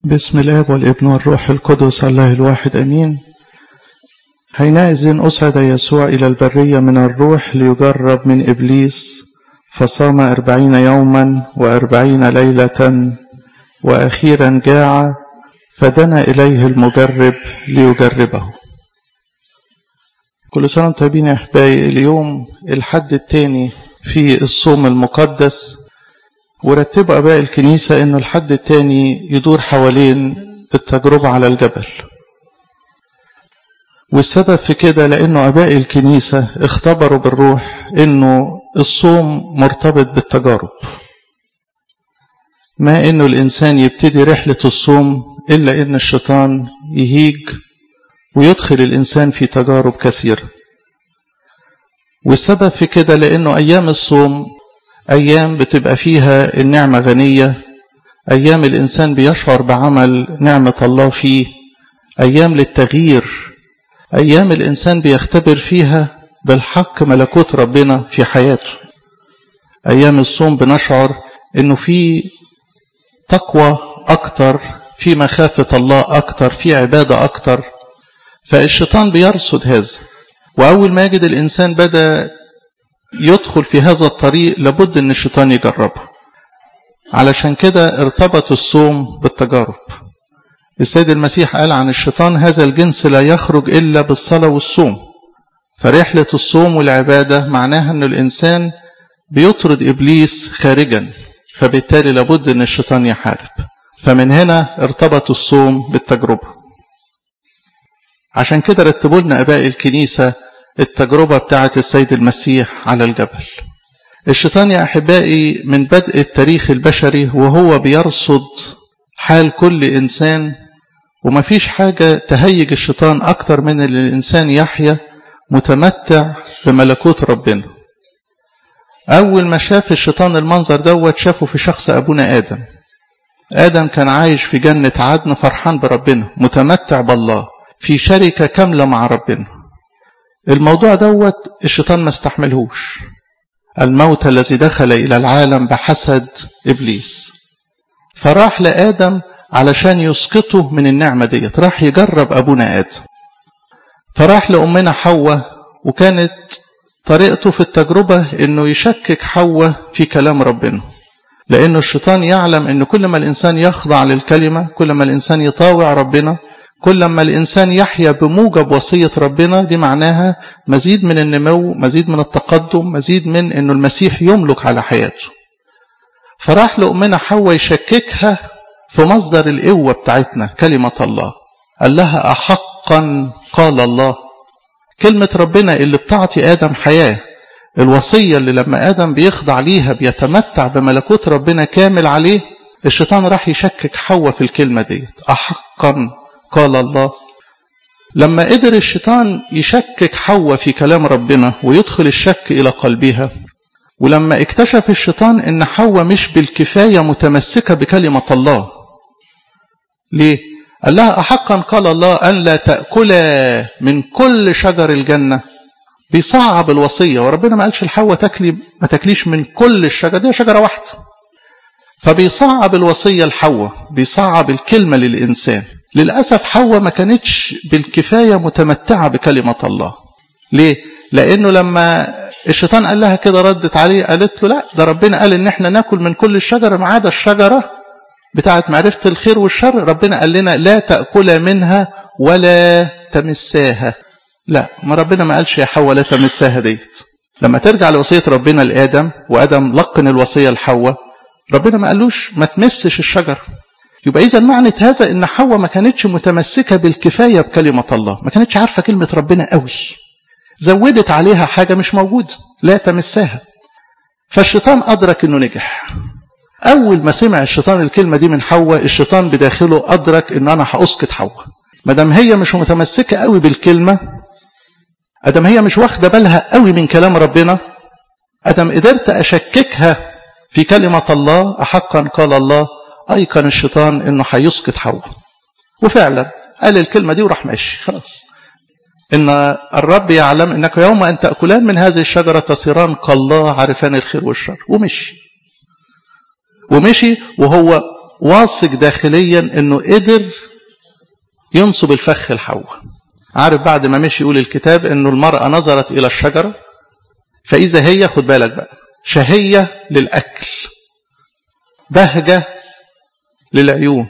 بسم الاب والابن والروح القدس الله الواحد امين حينئذ أسعد يسوع إلى البرية من الروح ليجرب من إبليس فصام أربعين يوما وأربعين ليلة وأخيرا جاع فدنا إليه المجرب ليجربه كل سنة وانتم طيبين يا أحبائي اليوم الحد الثاني في الصوم المقدس ورتبوا أباء الكنيسة إنه الحد الثاني يدور حوالين التجربة على الجبل والسبب في كده لأنه أباء الكنيسة اختبروا بالروح إنه الصوم مرتبط بالتجارب ما إنه الإنسان يبتدي رحلة الصوم إلا إن الشيطان يهيج ويدخل الإنسان في تجارب كثيرة والسبب في كده لأنه أيام الصوم أيام بتبقى فيها النعمة غنية أيام الإنسان بيشعر بعمل نعمة الله فيه أيام للتغيير أيام الإنسان بيختبر فيها بالحق ملكوت ربنا في حياته أيام الصوم بنشعر إنه في تقوى أكتر في مخافة الله أكتر في عبادة أكتر فالشيطان بيرصد هذا وأول ما يجد الإنسان بدأ يدخل في هذا الطريق لابد ان الشيطان يجربه علشان كده ارتبط الصوم بالتجارب السيد المسيح قال عن الشيطان هذا الجنس لا يخرج الا بالصلاه والصوم فرحله الصوم والعباده معناها ان الانسان بيطرد ابليس خارجا فبالتالي لابد ان الشيطان يحارب فمن هنا ارتبط الصوم بالتجربه عشان كده رتبوا لنا اباء الكنيسه التجربة بتاعة السيد المسيح على الجبل الشيطان يا أحبائي من بدء التاريخ البشري وهو بيرصد حال كل إنسان ومفيش حاجة تهيج الشيطان أكتر من أن الإنسان يحيا متمتع بملكوت ربنا أول ما شاف الشيطان المنظر دوت شافه في شخص أبونا آدم آدم كان عايش في جنة عدن فرحان بربنا متمتع بالله في شركة كاملة مع ربنا الموضوع دوت الشيطان ما استحملهوش الموت الذي دخل إلى العالم بحسد إبليس فراح لآدم علشان يسقطه من النعمة ديت راح يجرب أبونا آدم فراح لأمنا حواء وكانت طريقته في التجربة إنه يشكك حواء في كلام ربنا لأنه الشيطان يعلم إن كل ما الإنسان يخضع للكلمة كل ما الإنسان يطاوع ربنا كل ما الإنسان يحيا بموجب وصية ربنا دي معناها مزيد من النمو مزيد من التقدم مزيد من أنه المسيح يملك على حياته فراح لأمنا حواء يشككها في مصدر القوة بتاعتنا كلمة الله قال لها أحقا قال الله كلمة ربنا اللي بتعطي آدم حياة الوصية اللي لما آدم بيخضع ليها بيتمتع بملكوت ربنا كامل عليه الشيطان راح يشكك حواء في الكلمة ديت أحقا قال الله لما قدر الشيطان يشكك حواء في كلام ربنا ويدخل الشك إلى قلبها ولما اكتشف الشيطان ان حواء مش بالكفاية متمسكة بكلمة الله ليه؟ قال لها أحقا قال الله أن لا تأكلا من كل شجر الجنة بيصعب الوصية وربنا ما قالش لحواء تاكلي ما تاكليش من كل الشجر دي شجرة واحدة فبيصعب الوصية لحواء بيصعب الكلمة للإنسان للأسف حواء ما كانتش بالكفاية متمتعة بكلمة الله ليه؟ لأنه لما الشيطان قال لها كده ردت عليه قالت له لا ده ربنا قال إن احنا ناكل من كل الشجرة ما عدا الشجرة بتاعت معرفة الخير والشر ربنا قال لنا لا تأكل منها ولا تمساها لا ما ربنا ما قالش يا حواء لا تمساها ديت لما ترجع لوصية ربنا لآدم وآدم لقن الوصية لحواء ربنا ما قالوش ما تمسش الشجرة يبقى إذا معنى هذا إن حواء ما كانتش متمسكة بالكفاية بكلمة الله ما كانتش عارفة كلمة ربنا قوي زودت عليها حاجة مش موجودة لا تمساها فالشيطان أدرك إنه نجح أول ما سمع الشيطان الكلمة دي من حواء الشيطان بداخله أدرك إن أنا هأسقط حواء ما دام هي مش متمسكة قوي بالكلمة أدم هي مش واخدة بالها قوي من كلام ربنا أدم قدرت أشككها في كلمة الله أحقا قال الله أيقن الشيطان إنه هيسقط حواء وفعلا قال الكلمة دي وراح ماشي خلاص إن الرب يعلم إنك يوم أن تأكلان من هذه الشجرة تصيران كالله عارفان الخير والشر ومشي ومشي وهو واثق داخليا انه قدر ينصب الفخ لحواء عارف بعد ما مشي يقول الكتاب انه المرأة نظرت الى الشجرة فاذا هي خد بالك بقى شهية للاكل بهجة للعيون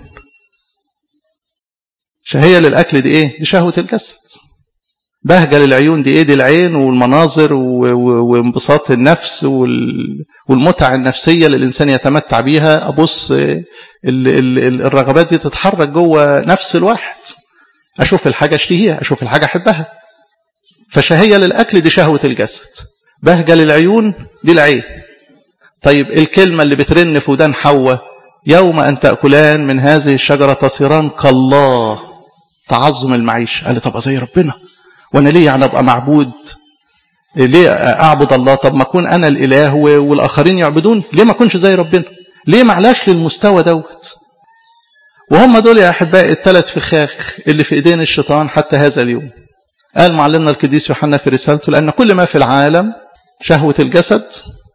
شهية للاكل دي ايه دي شهوة الجسد بهجة للعيون دي ايه دي العين والمناظر وانبساط النفس والمتع النفسية اللي الإنسان يتمتع بيها أبص الرغبات دي تتحرك جوه نفس الواحد أشوف الحاجة اشتهيها أشوف الحاجة أحبها فشهية للأكل دي شهوة الجسد بهجة للعيون دي العين طيب الكلمة اللي بترن في ودان حواء يوم أن تأكلان من هذه الشجرة تصيران كالله تعظم المعيشة قال لي طب زي ربنا وانا ليه يعني ابقى معبود ليه اعبد الله طب ما اكون انا الاله والاخرين يعبدون ليه ما اكونش زي ربنا ليه معلاش للمستوى دوت وهم دول يا احبائي الثلاث فخاخ اللي في ايدين الشيطان حتى هذا اليوم قال معلمنا القديس يوحنا في رسالته لان كل ما في العالم شهوه الجسد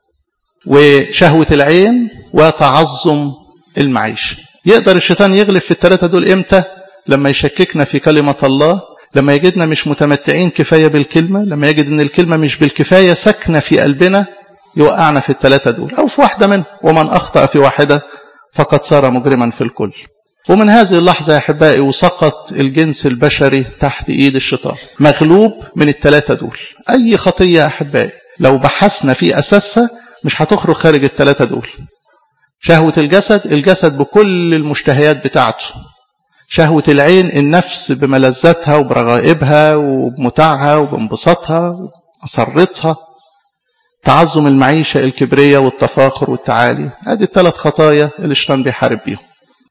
وشهوه العين وتعظم المعيشه يقدر الشيطان يغلب في الثلاثه دول امتى لما يشككنا في كلمه الله لما يجدنا مش متمتعين كفاية بالكلمة لما يجد ان الكلمة مش بالكفاية سكنة في قلبنا يوقعنا في الثلاثة دول أو في واحدة منهم ومن أخطأ في واحدة فقد صار مجرما في الكل ومن هذه اللحظة يا أحبائي وسقط الجنس البشري تحت إيد الشيطان مغلوب من الثلاثة دول أي خطية يا أحبائي لو بحثنا في أساسها مش هتخرج خارج الثلاثة دول شهوة الجسد الجسد بكل المشتهيات بتاعته شهوة العين النفس بملذاتها وبرغائبها وبمتعها وبانبساطها ومسرتها تعظم المعيشة الكبرية والتفاخر والتعالي هذه الثلاث خطايا اللي الشيطان بيحارب بيهم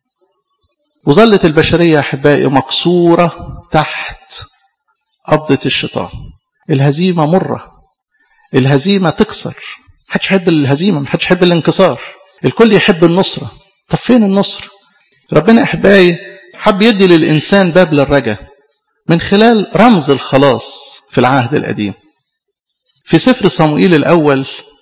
وظلت البشرية يا أحبائي مكسورة تحت قبضة الشيطان الهزيمة مرة الهزيمة تكسر محدش يحب الهزيمة محدش يحب الانكسار الكل يحب النصرة طب فين النصر ربنا أحبائي حب يدي للإنسان باب للرجاء من خلال رمز الخلاص في العهد القديم في سفر صموئيل الأول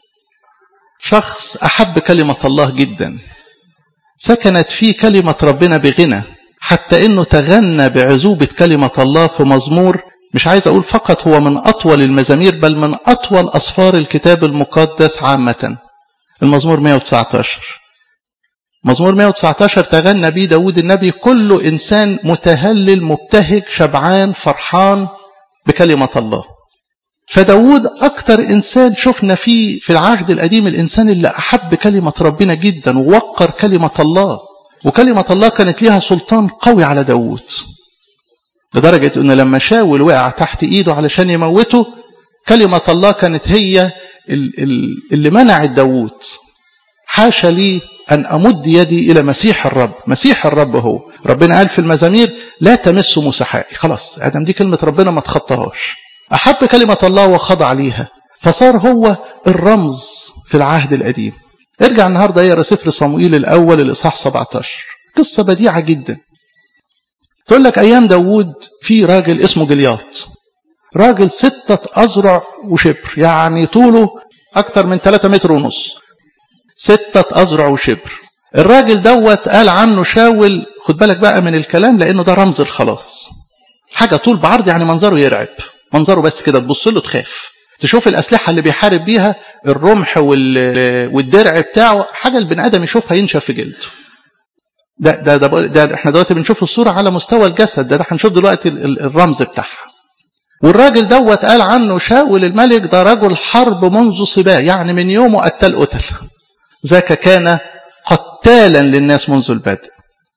شخص أحب كلمة الله جدا سكنت فيه كلمة ربنا بغنى حتى أنه تغنى بعذوبة كلمة الله في مزمور مش عايز أقول فقط هو من أطول المزامير بل من أطول أصفار الكتاب المقدس عامة المزمور 119 مزمور 119 تغنى به داود النبي كل إنسان متهلل مبتهج شبعان فرحان بكلمة الله فداود أكتر إنسان شفنا فيه في العهد القديم الإنسان اللي أحب كلمة ربنا جدا ووقر كلمة الله وكلمة الله كانت لها سلطان قوي على داود لدرجة أنه لما شاول وقع تحت إيده علشان يموته كلمة الله كانت هي اللي منعت داود حاشا لي أن أمد يدي إلى مسيح الرب مسيح الرب هو ربنا قال في المزامير لا تمس مسحائي خلاص أدم دي كلمة ربنا ما تخطاهاش أحب كلمة الله وخضع ليها فصار هو الرمز في العهد القديم ارجع النهاردة يقرا سفر صموئيل الأول الإصحاح 17 قصة بديعة جدا تقول لك أيام داوود في راجل اسمه جلياط راجل ستة أذرع وشبر يعني طوله أكتر من 3 متر ونص ستة أذرع وشبر الراجل دوت قال عنه شاول خد بالك بقى من الكلام لأنه ده رمز الخلاص حاجة طول بعرض يعني منظره يرعب منظره بس كده تبص له تخاف تشوف الأسلحة اللي بيحارب بيها الرمح والدرع بتاعه حاجة البني آدم يشوفها ينشف في جلده ده, ده, ده, ده احنا دلوقتي بنشوف الصورة على مستوى الجسد ده, ده هنشوف دلوقتي الرمز بتاعها والراجل دوت قال عنه شاول الملك ده رجل حرب منذ صباه يعني من يومه قتل قتل ذاك كان قتالا للناس منذ البدء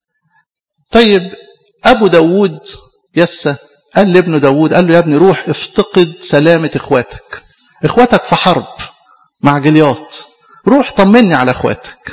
طيب أبو داود يسى قال لابنه داود قال له يا ابني روح افتقد سلامة اخواتك اخواتك في حرب مع جلياط روح طمني على اخواتك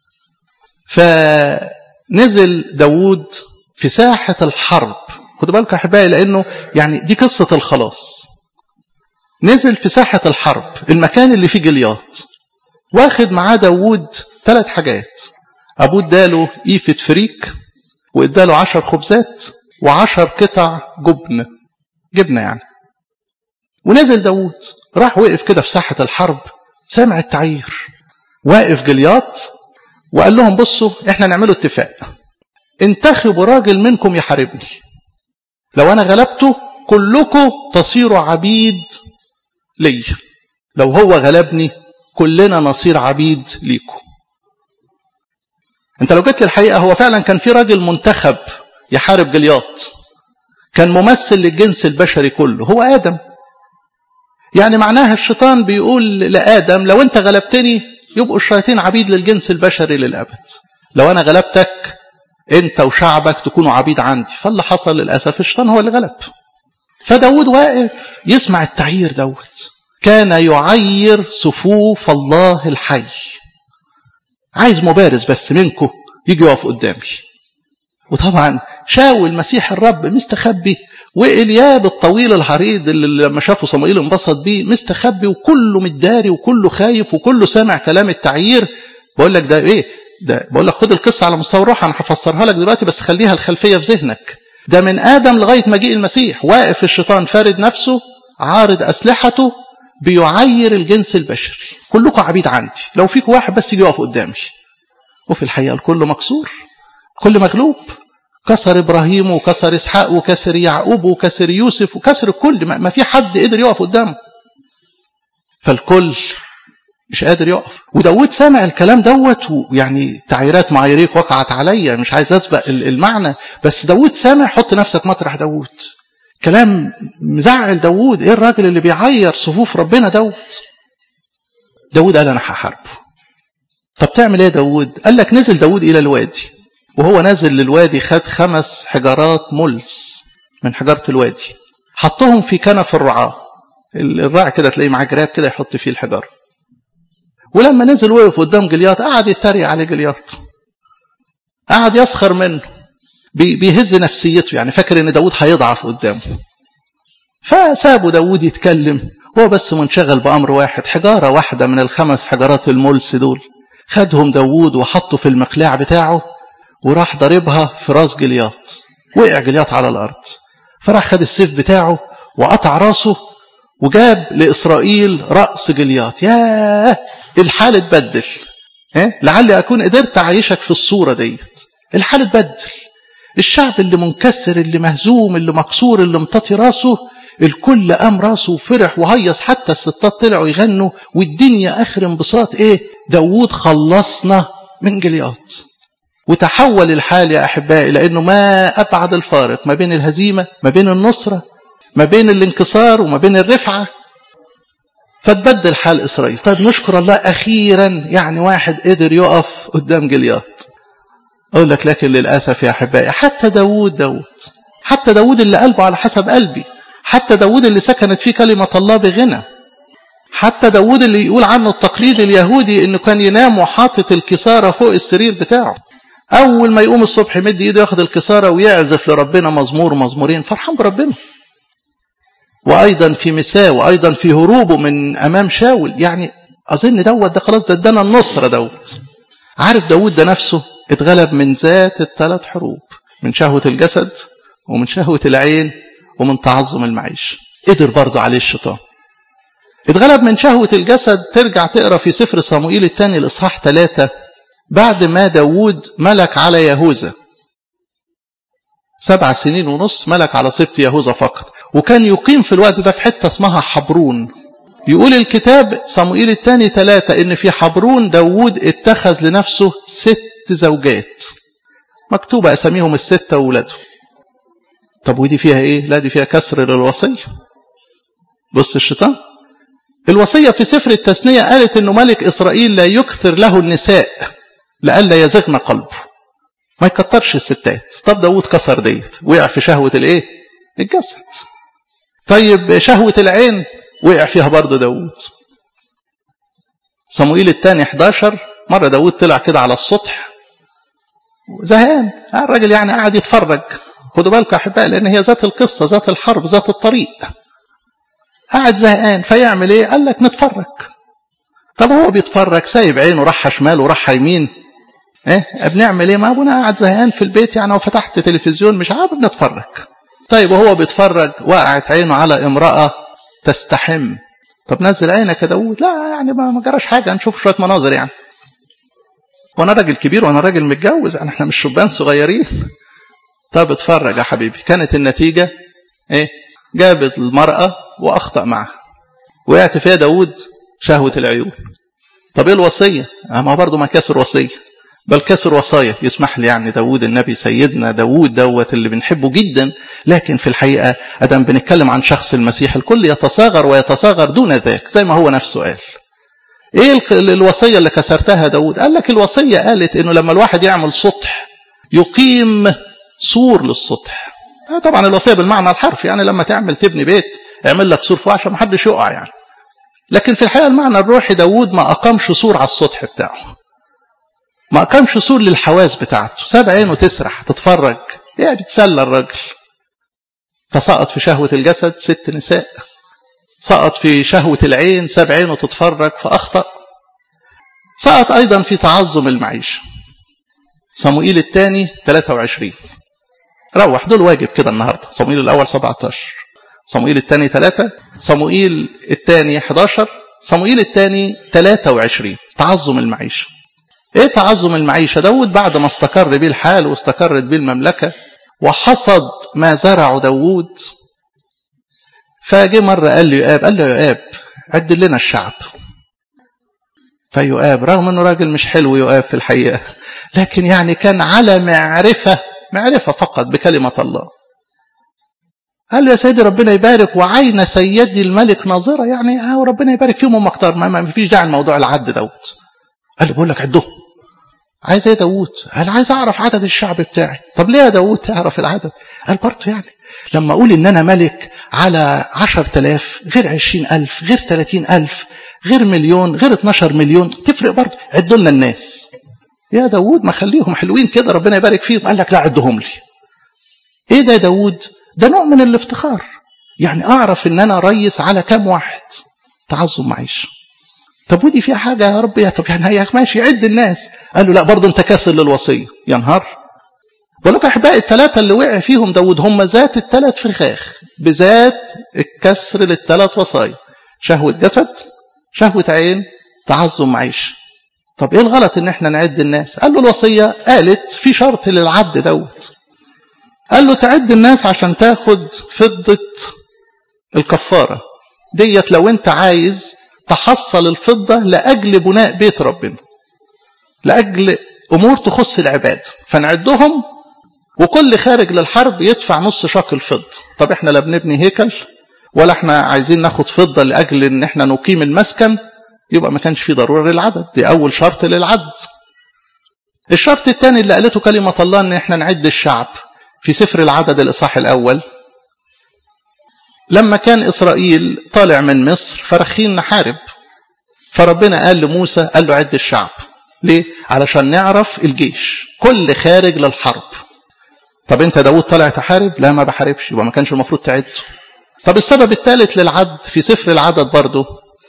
فنزل داود في ساحة الحرب خدوا بالكم يا احبائي لانه يعني دي قصة الخلاص نزل في ساحة الحرب المكان اللي فيه جلياط واخد معاه داوود ثلاث حاجات أبوه اداله إيفة فريك واداله عشر خبزات وعشر قطع جبن جبنة يعني ونزل داوود راح وقف كده في ساحة الحرب سامع التعير واقف جلياط وقال لهم بصوا احنا نعملوا اتفاق انتخبوا راجل منكم يحاربني لو انا غلبته كلكم تصيروا عبيد لي لو هو غلبني كلنا نصير عبيد ليكم انت لو جيت للحقيقه هو فعلا كان في راجل منتخب يحارب جلياط كان ممثل للجنس البشري كله هو ادم يعني معناها الشيطان بيقول لادم لو انت غلبتني يبقوا الشياطين عبيد للجنس البشري للابد لو انا غلبتك انت وشعبك تكونوا عبيد عندي فاللي حصل للاسف الشيطان هو اللي غلب فداود واقف يسمع التعيير دوت كان يعير صفوف الله الحي عايز مبارز بس منكم يجي يقف قدامي وطبعا شاول مسيح الرب مستخبي وإلياب الطويل العريض اللي لما شافه صموئيل انبسط بيه مستخبي وكله متداري وكله خايف وكله سامع كلام التعيير بقول لك ده ايه ده بقول لك خد القصه على مستوى الروح انا هفسرها لك دلوقتي بس خليها الخلفيه في ذهنك ده من ادم لغايه مجيء المسيح واقف الشيطان فارد نفسه عارض اسلحته بيعير الجنس البشري كلكم عبيد عندي لو فيكم واحد بس يجي يقف قدامي وفي الحقيقه الكل مكسور كل مغلوب كسر ابراهيم وكسر اسحاق وكسر يعقوب وكسر يوسف وكسر الكل ما في حد قدر يقف قدامه فالكل مش قادر يقف وداود سامع الكلام دوت ويعني تعييرات معاييريك وقعت عليا مش عايز اسبق المعنى بس داود سامع حط نفسك مطرح داود كلام مزعل داود ايه الراجل اللي بيعير صفوف ربنا دوت داود قال انا هحاربه طب تعمل ايه داود قال لك نزل داود الى الوادي وهو نازل للوادي خد خمس حجارات ملس من حجارة الوادي حطهم في كنف الرعاة الراعي كده تلاقيه معاه جراب كده يحط فيه الحجارة ولما نزل وقف قدام جلياط قعد يتريق عليه جلياط قعد يسخر منه بيهز نفسيته يعني فاكر ان داود هيضعف قدامه فسابوا داود يتكلم هو بس منشغل بأمر واحد حجارة واحدة من الخمس حجارات الملس دول خدهم داود وحطه في المقلاع بتاعه وراح ضربها في راس جلياط وقع جلياط على الأرض فراح خد السيف بتاعه وقطع راسه وجاب لإسرائيل رأس جلياط ياه الحال اتبدل إيه؟ لعلي أكون قدرت أعيشك في الصورة ديت الحال اتبدل الشعب اللي منكسر اللي مهزوم اللي مكسور اللي مطاطي راسه الكل قام راسه وفرح وهيص حتى الستات طلعوا يغنوا والدنيا اخر انبساط ايه داوود خلصنا من جلياط وتحول الحال يا احبائي لانه ما ابعد الفارق ما بين الهزيمه ما بين النصره ما بين الانكسار وما بين الرفعه فتبدل حال اسرائيل طيب نشكر الله اخيرا يعني واحد قدر يقف قدام جلياط اقول لك لكن للاسف يا احبائي حتى داوود داوود حتى داوود اللي قلبه على حسب قلبي حتى داوود اللي سكنت فيه كلمة الله بغنى حتى داوود اللي يقول عنه التقليد اليهودي انه كان ينام وحاطط الكسارة فوق السرير بتاعه اول ما يقوم الصبح يمد ايده ياخد الكسارة ويعزف لربنا مزمور مزمورين فرحان بربنا وايضا في مساه وايضا في هروبه من امام شاول يعني اظن دوت ده خلاص ده ادانا النصرة دوت عارف داوود ده نفسه اتغلب من ذات الثلاث حروب من شهوة الجسد ومن شهوة العين ومن تعظم المعيشة قدر برضه عليه الشيطان اتغلب من شهوة الجسد ترجع تقرا في سفر صموئيل الثاني الإصحاح ثلاثة بعد ما داوود ملك على يهوذا سبع سنين ونص ملك على سبط يهوذا فقط وكان يقيم في الوقت ده في حتة اسمها حبرون يقول الكتاب صموئيل الثاني ثلاثة إن في حبرون داوود اتخذ لنفسه ست زوجات مكتوبة أساميهم الستة وولادهم طب ودي فيها ايه لا دي فيها كسر للوصية بص الشيطان الوصية في سفر التثنية قالت انه ملك اسرائيل لا يكثر له النساء لئلا يزغن قلبه ما يكترش الستات طب داود كسر ديت وقع في شهوة الايه الجسد طيب شهوة العين وقع فيها برضه داود صموئيل الثاني 11 مرة داود طلع كده على السطح زهقان الراجل يعني قاعد يتفرج خدوا بالكم يا احبائي لان هي ذات القصه ذات الحرب ذات الطريق قاعد زهقان فيعمل ايه قال لك نتفرج طب هو بيتفرج سايب عينه راح شمال وراح يمين ايه بنعمل ايه ما ابونا قاعد زهقان في البيت يعني وفتحت تلفزيون مش عارف بنتفرج طيب وهو بيتفرج وقعت عينه على امراه تستحم طب نزل عينك يا داوود لا يعني ما جراش حاجه نشوف شويه مناظر يعني وانا راجل كبير وانا راجل متجوز يعني احنا مش شبان صغيرين طب اتفرج يا حبيبي كانت النتيجة ايه جابت المرأة واخطأ معها وقعت فيها داود شهوة العيون طب ايه الوصية ما برضه ما كسر وصية بل كسر وصايا يسمح لي يعني داود النبي سيدنا داود دوت اللي بنحبه جدا لكن في الحقيقة أدم بنتكلم عن شخص المسيح الكل يتصاغر ويتصاغر دون ذاك زي ما هو نفسه قال ايه الوصية اللي كسرتها داود قال لك الوصية قالت انه لما الواحد يعمل سطح يقيم سور للسطح طبعا الوصية بالمعنى الحرفي يعني لما تعمل تبني بيت اعمل لك سور فوق عشان ما حدش يقع يعني لكن في الحقيقة المعنى الروحي داود ما أقامش سور على السطح بتاعه ما أقامش سور للحواس بتاعته ساب عينه تسرح تتفرج يعني بتسلى الراجل فسقط في شهوة الجسد ست نساء سقط في شهوة العين ساب عينه تتفرج فأخطأ سقط أيضا في تعظم المعيشة صموئيل الثاني 23 روح دول واجب كده النهاردة صموئيل الأول 17 صموئيل الثاني 3 صموئيل الثاني 11 صموئيل الثاني 23 تعظم المعيشة ايه تعظم المعيشة داود بعد ما استقر بيه الحال واستقرت بيه المملكة وحصد ما زرعه داود فجه مرة قال له يؤاب قال له يؤاب عد لنا الشعب فيؤاب رغم انه راجل مش حلو يؤاب في الحقيقة لكن يعني كان على معرفة معرفة فقط بكلمة الله قال له يا سيدي ربنا يبارك وعين سيدي الملك ناظرة يعني اه ربنا يبارك فيهم هم اكتر ما, ما فيش داعي الموضوع العد دوت قال له بقول لك عدهم عايز ايه داوود قال عايز اعرف عدد الشعب بتاعي طب ليه يا داوود تعرف العدد قال برضه يعني لما اقول ان انا ملك على عشر تلاف غير عشرين الف غير تلاتين الف غير مليون غير اتناشر مليون تفرق برضه عدوا لنا الناس يا داوود ما خليهم حلوين كده ربنا يبارك فيهم قال لك لا عدهم لي ايه ده يا داوود ده نوع من الافتخار يعني اعرف ان انا ريس على كام واحد تعظم معيشه طب ودي فيها حاجة يا رب يا طب يعني هي ماشي عد الناس قال له لا برضه انت كاسر للوصية يا نهار بقول لك احبائي الثلاثة اللي وقع فيهم داود هم ذات الثلاث فخاخ بذات الكسر للثلاث وصايا شهوة جسد شهوة عين تعظم معيشة طب ايه الغلط ان احنا نعد الناس قال له الوصية قالت في شرط للعد دوت قال له تعد الناس عشان تاخد فضة الكفارة ديت لو انت عايز تحصل الفضة لأجل بناء بيت ربنا لأجل أمور تخص العباد فنعدهم وكل خارج للحرب يدفع نص شاك الفضة طب احنا لا بنبني هيكل ولا احنا عايزين ناخد فضة لأجل ان احنا نقيم المسكن يبقى ما كانش في ضرورة للعدد دي أول شرط للعد الشرط الثاني اللي قالته كلمة الله ان احنا نعد الشعب في سفر العدد الإصحاح الأول لما كان إسرائيل طالع من مصر فرخين نحارب فربنا قال لموسى قال له عد الشعب ليه؟ علشان نعرف الجيش كل خارج للحرب طب انت داود طالع تحارب لا ما بحاربش يبقى ما كانش المفروض تعده طب السبب الثالث للعد في سفر العدد برضه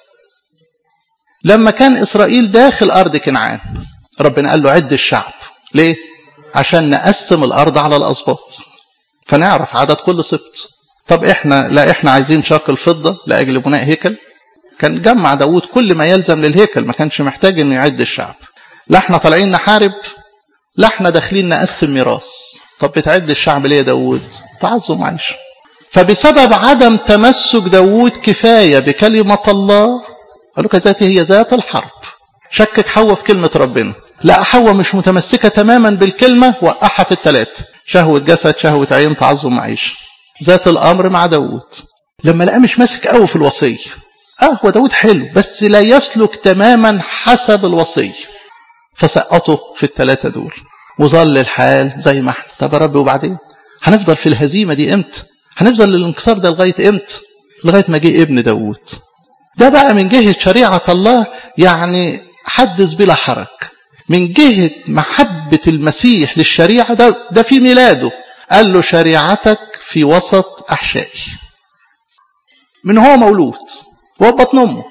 لما كان إسرائيل داخل أرض كنعان ربنا قال له عد الشعب ليه؟ عشان نقسم الأرض على الأسباط فنعرف عدد كل سبط طب احنا لا احنا عايزين شاق الفضة لأجل بناء هيكل كان جمع داود كل ما يلزم للهيكل ما كانش محتاج انه يعد الشعب لا احنا طالعين نحارب لا احنا داخلين نقسم ميراث طب بتعد الشعب ليه يا داود تعظم عيشه فبسبب عدم تمسك داود كفاية بكلمة الله قالوا كذاتي هي ذات الحرب شكت حواء في كلمة ربنا لا حواء مش متمسكة تماما بالكلمة وقعها في الثلاثة شهوة جسد شهوة عين تعظم معيشة ذات الأمر مع داود لما لقاه مش ماسك قوي في الوصية اه هو داود حلو بس لا يسلك تماما حسب الوصية فسقطه في الثلاثة دول وظل الحال زي ما احنا طب يا رب وبعدين هنفضل في الهزيمة دي امتى هنفضل للانكسار ده لغاية امتى لغاية ما جه ابن داود ده بقى من جهة شريعة الله يعني حدث بلا حرج من جهة محبة المسيح للشريعة ده, ده في ميلاده قال له شريعتك في وسط أحشائي من هو مولود وهو بطن أمه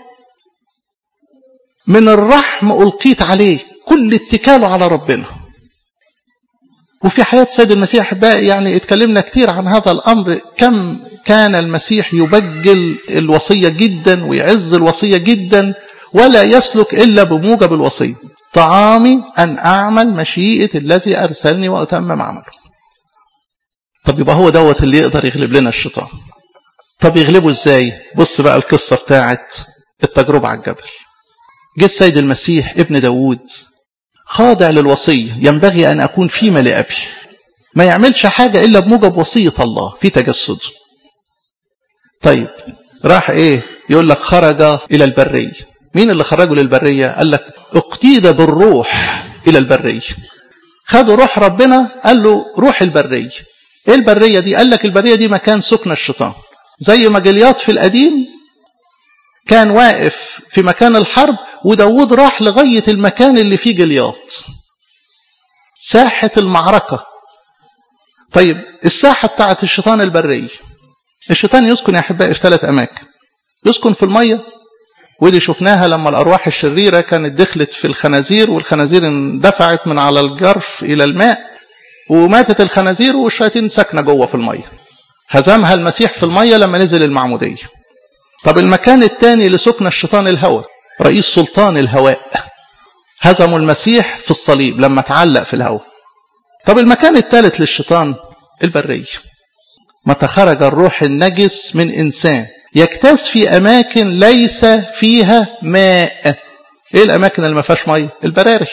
من الرحم ألقيت عليه كل اتكاله على ربنا وفي حياة سيد المسيح أحبائي يعني اتكلمنا كتير عن هذا الأمر كم كان المسيح يبجل الوصية جدا ويعز الوصية جدا ولا يسلك إلا بموجب الوصية طعامي أن أعمل مشيئة الذي أرسلني وأتمم عمله طب يبقى هو دوت اللي يقدر يغلب لنا الشيطان طب يغلبه ازاي بص بقى القصة بتاعت التجربة على الجبل جه السيد المسيح ابن داود خاضع للوصية ينبغي أن أكون فيما لأبي ما يعملش حاجة إلا بموجب وصية الله في تجسده طيب راح إيه يقول لك خرج إلى البرية مين اللي خرجه للبرية قال لك اقتيد بالروح إلى البرية خدوا روح ربنا قال له روح البرية ايه البرية دي قال لك البرية دي مكان سكن الشيطان زي ما جلياط في القديم كان واقف في مكان الحرب وداود راح لغاية المكان اللي فيه جلياط ساحة المعركة طيب الساحة بتاعت الشيطان البرية الشيطان يسكن يا أحبائي في ثلاث أماكن يسكن في المية ودي شفناها لما الأرواح الشريرة كانت دخلت في الخنازير والخنازير اندفعت من على الجرف إلى الماء وماتت الخنازير والشياطين ساكنة جوه في المية هزمها المسيح في المية لما نزل المعمودية طب المكان الثاني لسكن الشيطان الهوى رئيس سلطان الهواء هزموا المسيح في الصليب لما تعلق في الهواء طب المكان الثالث للشيطان البرية متى خرج الروح النجس من إنسان يجتاز في أماكن ليس فيها ماء إيه الأماكن اللي ما فيهاش مية البراري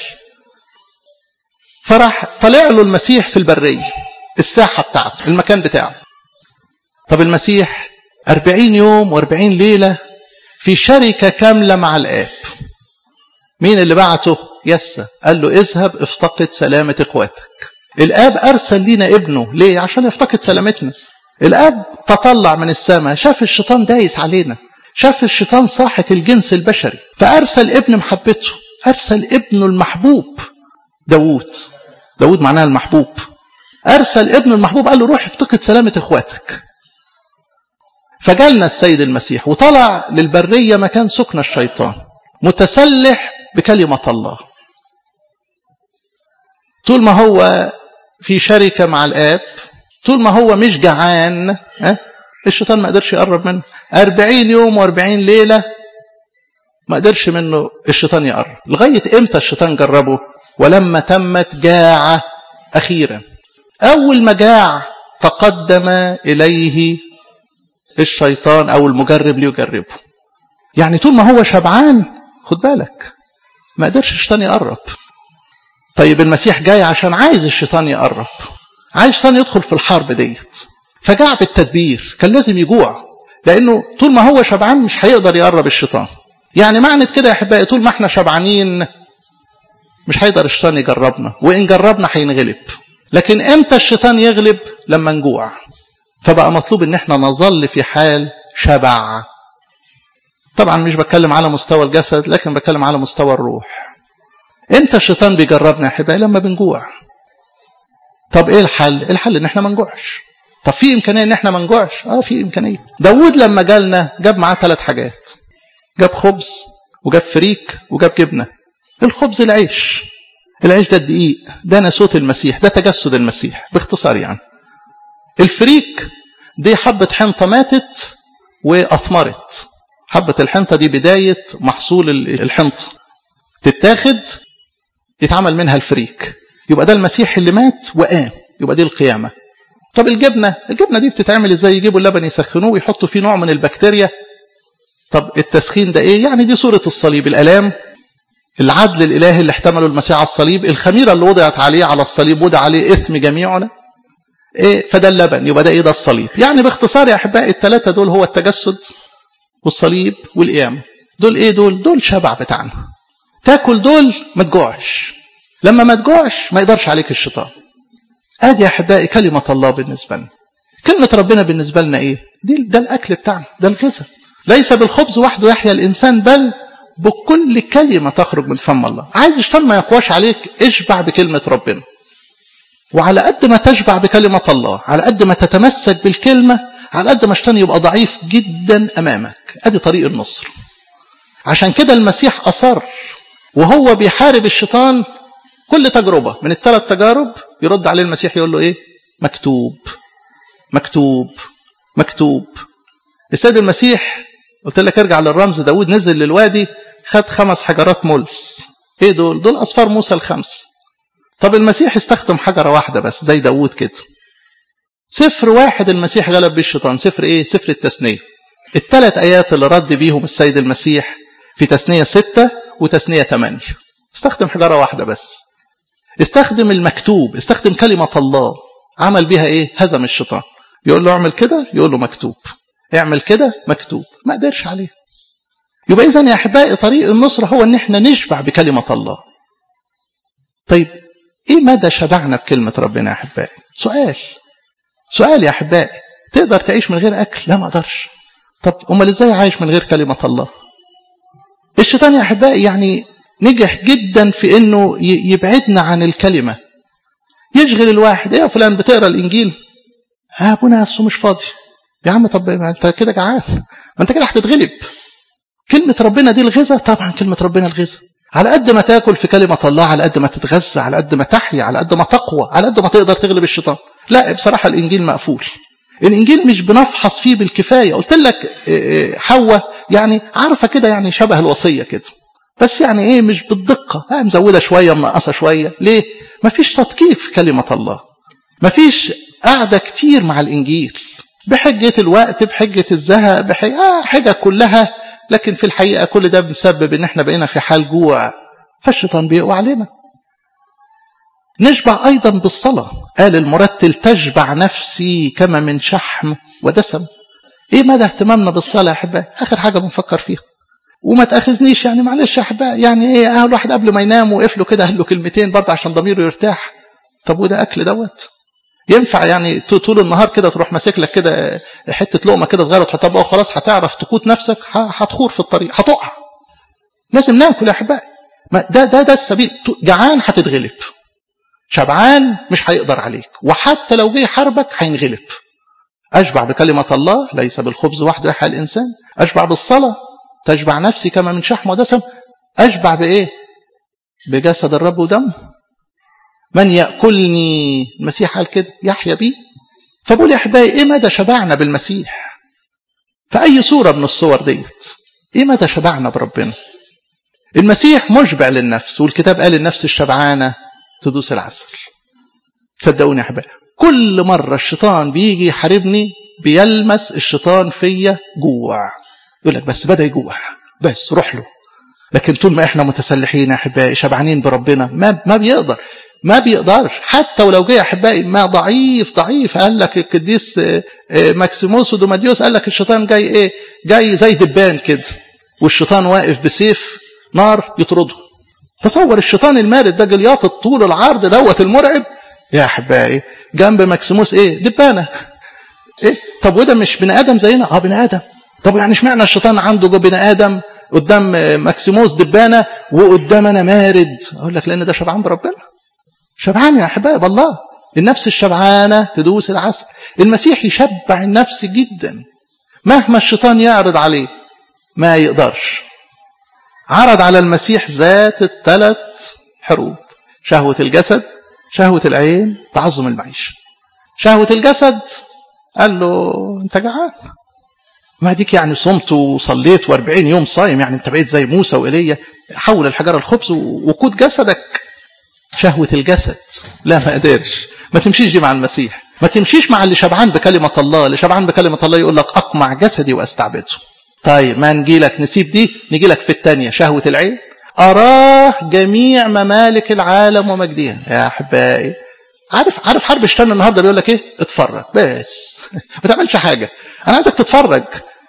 فراح طلع له المسيح في البرية الساحة بتاعته المكان بتاعه طب المسيح أربعين يوم وأربعين ليلة في شركة كاملة مع الآب مين اللي بعته يسا قال له اذهب افتقد سلامة اخواتك الآب أرسل لنا ابنه ليه عشان يفتقد سلامتنا الآب تطلع من السماء شاف الشيطان دايس علينا شاف الشيطان صاحة الجنس البشري فأرسل ابن محبته أرسل ابنه المحبوب داوود داوود معناها المحبوب أرسل ابنه المحبوب قال له روح افتقد سلامة اخواتك فجالنا السيد المسيح وطلع للبرية مكان سكن الشيطان متسلح بكلمة الله طول ما هو في شركة مع الآب طول ما هو مش جعان ها الشيطان ما قدرش يقرب منه أربعين يوم وأربعين ليلة ما قدرش منه الشيطان يقرب لغاية إمتى الشيطان جربه ولما تمت جاعة أخيرا أول ما جاع تقدم إليه الشيطان أو المجرب ليجربه يعني طول ما هو شبعان خد بالك ما قدرش الشيطان يقرب طيب المسيح جاي عشان عايز الشيطان يقرب عايز الشيطان يدخل في الحرب ديت فجاع بالتدبير كان لازم يجوع لانه طول ما هو شبعان مش هيقدر يقرب الشيطان يعني معنى كده يا احبائي طول ما احنا شبعانين مش هيقدر الشيطان يجربنا وان جربنا هينغلب لكن امتى الشيطان يغلب لما نجوع فبقى مطلوب ان احنا نظل في حال شبع طبعا مش بتكلم على مستوى الجسد لكن بتكلم على مستوى الروح امتى الشيطان بيجربنا يا احبائي لما بنجوع طب ايه الحل الحل ان احنا ما نجوعش طب في امكانيه ان احنا ما نجوعش اه في امكانيه داوود لما جالنا جاب معاه ثلاث حاجات جاب خبز وجاب فريك وجاب جبنه الخبز العيش العيش ده الدقيق ده ناسوت المسيح ده تجسد المسيح باختصار يعني الفريك دي حبة حنطة ماتت وأثمرت حبة الحنطة دي بداية محصول الحنطة تتاخد يتعمل منها الفريك يبقى ده المسيح اللي مات وقام يبقى دي القيامة طب الجبنة الجبنة دي بتتعمل ازاي يجيبوا اللبن يسخنوه ويحطوا فيه نوع من البكتيريا طب التسخين ده ايه يعني دي صورة الصليب الالام العدل الالهي اللي احتمله المسيح على الصليب الخميرة اللي وضعت عليه على الصليب وضع عليه اثم جميعنا ايه فده اللبن يبقى ده ايه ده الصليب يعني باختصار يا احبائي الثلاثة دول هو التجسد والصليب والقيامة دول ايه دول دول شبع بتاعنا تاكل دول ما تجوعش لما ما تجوعش ما يقدرش عليك الشيطان ادي يا احبائي كلمة الله بالنسبة لنا كلمة ربنا بالنسبة لنا ايه دي ده الاكل بتاعنا ده الغذاء ليس بالخبز وحده يحيا الانسان بل بكل كلمة تخرج من فم الله عايز الشيطان ما يقواش عليك اشبع بكلمة ربنا وعلى قد ما تشبع بكلمة الله على قد ما تتمسك بالكلمة على قد ما الشيطان يبقى ضعيف جدا أمامك أدي طريق النصر عشان كده المسيح أصر وهو بيحارب الشيطان كل تجربة من الثلاث تجارب يرد عليه المسيح يقول له إيه مكتوب مكتوب مكتوب السيد المسيح قلت لك ارجع للرمز داود نزل للوادي خد خمس حجرات ملس ايه دول دول اصفار موسى الخمس طب المسيح استخدم حجرة واحدة بس زي داوود كده سفر واحد المسيح غلب بيه الشيطان سفر ايه سفر التثنية الثلاث ايات اللي رد بيهم السيد المسيح في تثنية ستة وتثنية ثمانية استخدم حجرة واحدة بس استخدم المكتوب استخدم كلمة الله عمل بيها ايه هزم الشيطان يقول له اعمل كده يقول له مكتوب اعمل كده مكتوب ما قدرش عليه يبقى اذا يا احبائي طريق النصرة هو ان احنا نشبع بكلمة الله طيب ايه مدى شبعنا بكلمة ربنا يا احبائي سؤال سؤال يا احبائي تقدر تعيش من غير اكل لا ما اقدرش طب امال ازاي عايش من غير كلمة الله الشيطان يا احبائي يعني نجح جدا في انه يبعدنا عن الكلمة يشغل الواحد ايه يا فلان بتقرا الانجيل آه ابونا اصله مش فاضي يا عم طب ما انت كده جعان ما انت كده هتتغلب كلمة ربنا دي الغذاء طبعا كلمة ربنا الغذاء على قد ما تاكل في كلمة الله على قد ما تتغذى على قد ما تحيا على قد ما تقوى على قد ما تقدر تغلب الشيطان لا بصراحة الإنجيل مقفول الإنجيل مش بنفحص فيه بالكفاية قلت لك حواء يعني عارفة كده يعني شبه الوصية كده بس يعني ايه مش بالدقة ها مزودة شوية منقصة شوية ليه مفيش تدقيق في كلمة الله مفيش قاعدة كتير مع الإنجيل بحجة الوقت بحجة الزهق بحجة آه حاجة كلها لكن في الحقيقة كل ده بسبب ان احنا بقينا في حال جوع فالشيطان بيقوى علينا نشبع ايضا بالصلاة قال المرتل تشبع نفسي كما من شحم ودسم ايه مدى اهتمامنا بالصلاة يا احبائي اخر حاجة بنفكر فيها وما تاخذنيش يعني معلش يا احبائي يعني ايه اه الواحد قبل ما ينام وقف له كده قال له كلمتين برضه عشان ضميره يرتاح طب وده اكل دوت ينفع يعني طول النهار كده تروح ماسك لك كده حته لقمه كده صغيره تحطها بقى وخلاص هتعرف تقود نفسك هتخور في الطريق هتقع لازم ناكل يا احبائي ده ده ده السبيل جعان هتتغلب شبعان مش هيقدر عليك وحتى لو جه حربك هينغلب اشبع بكلمه الله ليس بالخبز وحده يحيى الانسان اشبع بالصلاه تشبع نفسي كما من شحم ودسم اشبع بايه بجسد الرب ودمه من يأكلني المسيح قال كده يحيى بي فبقول يا أحبائي إيه مدى شبعنا بالمسيح في أي صورة من الصور ديت إيه مدى شبعنا بربنا المسيح مشبع للنفس والكتاب قال النفس الشبعانة تدوس العسل صدقوني يا أحبائي كل مرة الشيطان بيجي يحاربني بيلمس الشيطان فيا جوع يقول لك بس بدأ يجوع بس روح له لكن طول ما احنا متسلحين يا احبائي شبعانين بربنا ما ما بيقدر ما بيقدرش حتى ولو جه احبائي ما ضعيف ضعيف قال لك القديس ماكسيموس ودوماديوس قال لك الشيطان جاي ايه جاي زي دبان كده والشيطان واقف بسيف نار يطرده تصور الشيطان المارد ده جلياط الطول العرض دوت المرعب يا احبائي جنب ماكسيموس ايه دبانه ايه طب وده مش بني ادم زينا اه بني ادم طب يعني اشمعنى الشيطان عنده بني ادم قدام ماكسيموس دبانه وقدام انا مارد اقول لك لان ده شبعان بربنا شبعان يا احباب الله النفس الشبعانه تدوس العسل المسيح يشبع النفس جدا مهما الشيطان يعرض عليه ما يقدرش عرض على المسيح ذات الثلاث حروب شهوة الجسد شهوة العين تعظم المعيشة شهوة الجسد قال له انت جعان ما ديك يعني صمت وصليت واربعين يوم صايم يعني انت بقيت زي موسى وإيليا حول الحجر الخبز وقود جسدك شهوة الجسد لا ما قدرش ما تمشيش دي مع المسيح ما تمشيش مع اللي شبعان بكلمة الله اللي شبعان بكلمة الله يقول لك أقمع جسدي وأستعبده طيب ما نجي لك نسيب دي نجي لك في الثانية شهوة العين أراه جميع ممالك العالم ومجدها يا أحبائي عارف عارف حرب الشتان النهارده بيقول لك ايه اتفرج بس ما تعملش حاجه انا عايزك تتفرج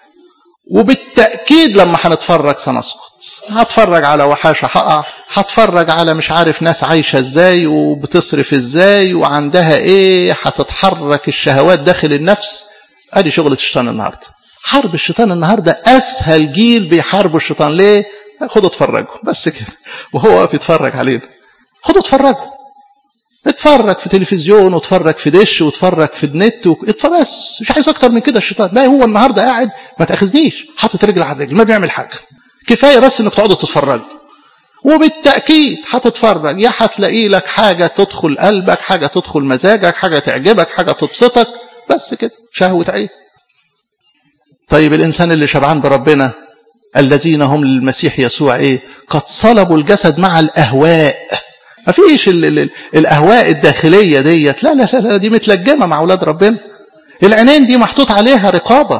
وبالتأكيد لما هنتفرج سنسقط هتفرج على وحاشة هقع هتفرج على مش عارف ناس عايشة ازاي وبتصرف ازاي وعندها ايه هتتحرك الشهوات داخل النفس ادي شغلة الشيطان النهاردة حرب الشيطان النهاردة اسهل جيل بيحاربوا الشيطان ليه خدوا اتفرجوا بس كده وهو واقف يتفرج علينا خدوا اتفرجوا اتفرج في تلفزيون واتفرج في دش واتفرج في النت و... بس مش عايز اكتر من كده الشيطان لا هو النهارده قاعد ما تاخذنيش حاطط رجل على رجل ما بيعمل حاجه كفايه بس انك تقعدوا تتفرجوا وبالتاكيد هتتفرج يا هتلاقي لك حاجه تدخل قلبك حاجه تدخل مزاجك حاجه تعجبك حاجه تبسطك بس كده شهوه عين طيب الانسان اللي شبعان بربنا الذين هم للمسيح يسوع ايه قد صلبوا الجسد مع الاهواء ما فيش ال ال الاهواء الداخليه ديت لا لا لا, لا دي متلجمه مع اولاد ربنا العينين دي محطوط عليها رقابه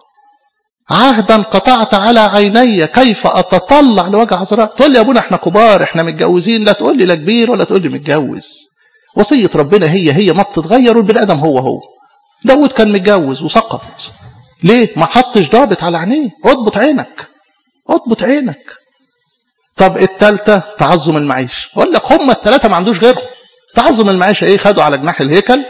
عهدا قطعت على عيني كيف اتطلع لوجه عذراء تقول لي يا ابونا احنا كبار احنا متجوزين لا تقول لي لا كبير ولا تقول لي متجوز وصيه ربنا هي هي ما بتتغير والبني ادم هو هو داود كان متجوز وسقط ليه ما حطش ضابط على عينيه اضبط عينك اضبط عينك طب التالتة تعظم المعيشة اقول لك هم التلاتة ما عندوش غيرهم تعظم المعيشة ايه خدوا على جناح الهيكل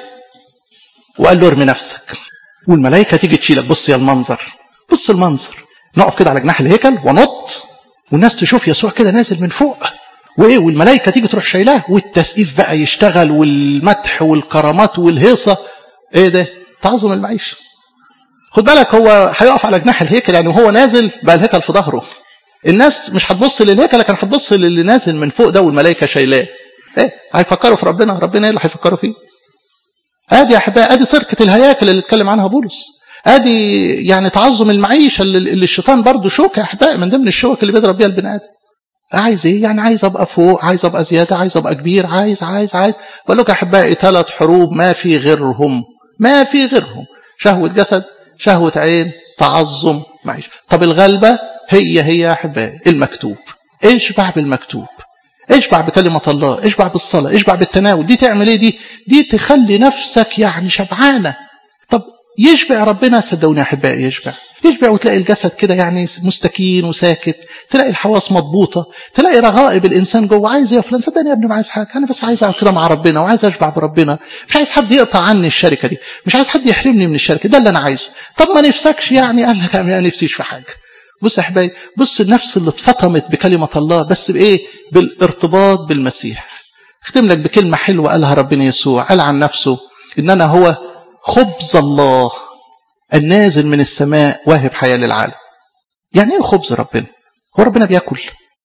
وقال له ارمي نفسك والملائكة تيجي تشيلك بص يا المنظر بص المنظر نقف كده على جناح الهيكل ونط والناس تشوف يسوع كده نازل من فوق وايه والملائكه تيجي تروح شايلاه والتسقيف بقى يشتغل والمدح والكرامات والهيصه ايه ده تعظم المعيشه خد بالك هو هيقف على جناح الهيكل يعني وهو نازل بقى الهيكل في ظهره الناس مش هتبص للهيكل لكن هتبص للي نازل من فوق ده والملائكه شايلاه ايه هيفكروا في ربنا ربنا ايه اللي هيفكروا فيه ادي يا احبائي ادي سرقه الهياكل اللي اتكلم عنها بولس ادي يعني تعظم المعيشه اللي, اللي الشيطان برضه شوكه يا احبائي من ضمن الشوك اللي بيضرب بيها البني ادم عايز ايه يعني عايز ابقى فوق عايز ابقى زياده عايز ابقى كبير عايز عايز عايز بقول لك يا احبائي ثلاث حروب ما في غيرهم ما في غيرهم شهوه جسد شهوه عين تعظم معيشه طب الغلبه هي هي يا احبائي المكتوب اشبع بالمكتوب اشبع بكلمة الله اشبع بالصلاة اشبع بالتناول دي تعمل ايه دي دي تخلي نفسك يعني شبعانة طب يشبع ربنا صدقوني يا احبائي يشبع يشبع وتلاقي الجسد كده يعني مستكين وساكت تلاقي الحواس مضبوطه تلاقي رغائب الانسان جوه عايز ايه يا فلان صدقني يا ابني ما عايز حاجه انا بس عايز اقعد كده مع ربنا وعايز اشبع بربنا مش عايز حد يقطع عني الشركه دي مش عايز حد يحرمني من الشركه ده اللي انا عايزه طب ما نفسكش يعني قال لك انا نفسيش في حاجه بص يا احبائي بص النفس اللي اتفطمت بكلمه الله بس بايه بالارتباط بالمسيح اختم لك بكلمه حلوه قالها ربنا يسوع قال عن نفسه ان انا هو خبز الله النازل من السماء واهب حياة للعالم يعني ايه خبز ربنا هو ربنا بياكل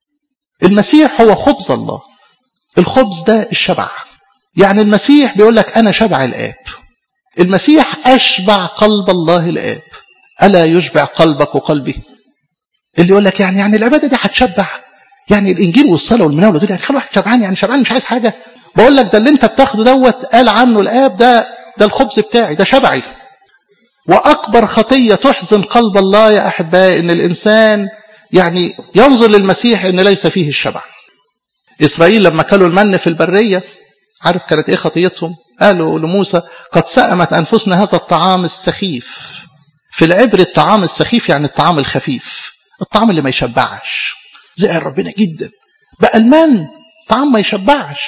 المسيح هو خبز الله الخبز ده الشبع يعني المسيح بيقول لك انا شبع الاب المسيح اشبع قلب الله الاب الا يشبع قلبك وقلبي اللي يقول لك يعني يعني العباده دي هتشبع يعني الانجيل والصلاه والمناوله دول يعني خلي واحد شبعان يعني شبعان مش عايز حاجه بقول لك ده اللي انت بتاخده دوت قال عنه الاب ده ده الخبز بتاعي ده شبعي وأكبر خطية تحزن قلب الله يا أحبائي إن الإنسان يعني ينظر للمسيح إن ليس فيه الشبع إسرائيل لما كلوا المن في البرية عارف كانت إيه خطيتهم قالوا لموسى قد سأمت أنفسنا هذا الطعام السخيف في العبر الطعام السخيف يعني الطعام الخفيف الطعام اللي ما يشبعش زعل ربنا جدا بقى المن طعام ما يشبعش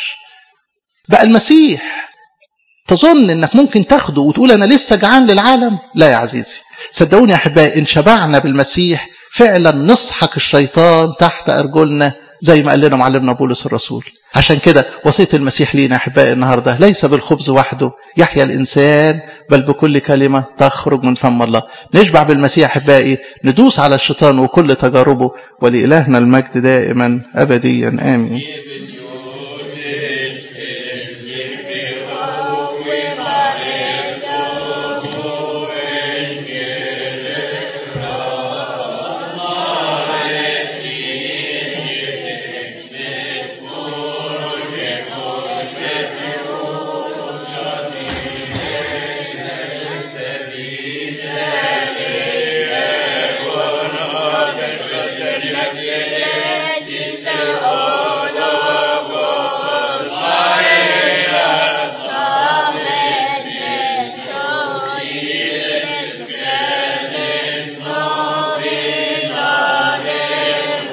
بقى المسيح تظن انك ممكن تاخده وتقول انا لسه جعان للعالم لا يا عزيزي صدقوني يا احبائي ان شبعنا بالمسيح فعلا نسحق الشيطان تحت ارجلنا زي ما قال لنا معلمنا بولس الرسول عشان كده وصيه المسيح لينا احبائي النهارده ليس بالخبز وحده يحيا الانسان بل بكل كلمه تخرج من فم الله نشبع بالمسيح احبائي ندوس على الشيطان وكل تجاربه ولالهنا المجد دائما ابديا امين